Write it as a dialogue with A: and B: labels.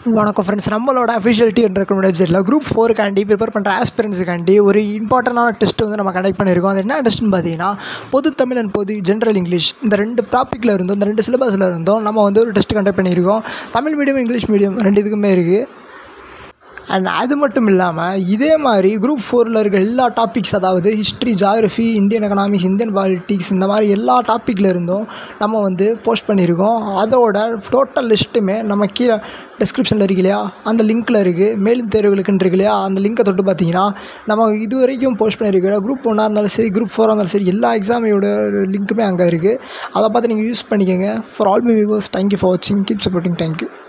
A: வணக்கம் ஃப்ரெண்ட்ஸ் நம்மளோட அஃபிஷியல் டி ரெக்கமெண்ட் வெப்சைட்டில் குரூப் ஃபோருக்காண்டி ப்ரிப்பேர் பண்ணுற ஆஸ்பிரன்ஸுக்காண்டி ஒரு இம்பார்ட்டண்டான டெஸ்ட் வந்து நம்ம கண்டக்ட் பண்ணியிருக்கோம் அது என்ன டெஸ்ட்னு பார்த்தீங்கன்னா பொது தமிழ் அண்ட் பொது ஜென்ரல் இங்கிலீஷ் இந்த ரெண்டு டாப்பிக்கில் இருந்தும் இந்த ரெண்டு சிலபஸில் இருந்தும் நம்ம வந்து ஒரு டெஸ்ட் கண்டக்ட் பண்ணியிருக்கோம் தமிழ் மீடியம் இங்கிலீஷ் மீடியம் ரெண்டு இதுக்குமே இருக்குது அண்ட் அது மட்டும் இல்லாமல் இதே மாதிரி குரூப் ஃபோரில் இருக்க எல்லா டாபிக்ஸ் அதாவது history geography Indian economics Indian politics இந்த மாதிரி எல்லா டாப்பிக்கில் இருந்தும் நம்ம வந்து போஸ்ட் பண்ணியிருக்கோம் அதோட டோட்டல் லிஸ்ட்டுமே நம்ம கீழே டிஸ்கிரிப்ஷனில் இருக்கு இல்லையா அந்த லிங்க்கில் இருக்குது மேலும் தேர்வுகளுக்குன்னு இருக்கு இல்லையா அந்த லிங்க்கை தொட்டு பார்த்தீங்கன்னா நம்ம இது வரைக்கும் போஸ்ட் பண்ணியிருக்கிற குரூப் ஒன்னாக இருந்தாலும் சரி குரூப் ஃபோராக இருந்தாலும் சரி எல்லா எக்ஸாமையோட லிங்க்குமே அங்கே இருக்குது அதை பார்த்து நீங்கள் யூஸ் பண்ணிக்கோங்க for all my viewers thank you for வாட்சிங் கீப் சப்போர்ட்டிங் தேங்க்யூ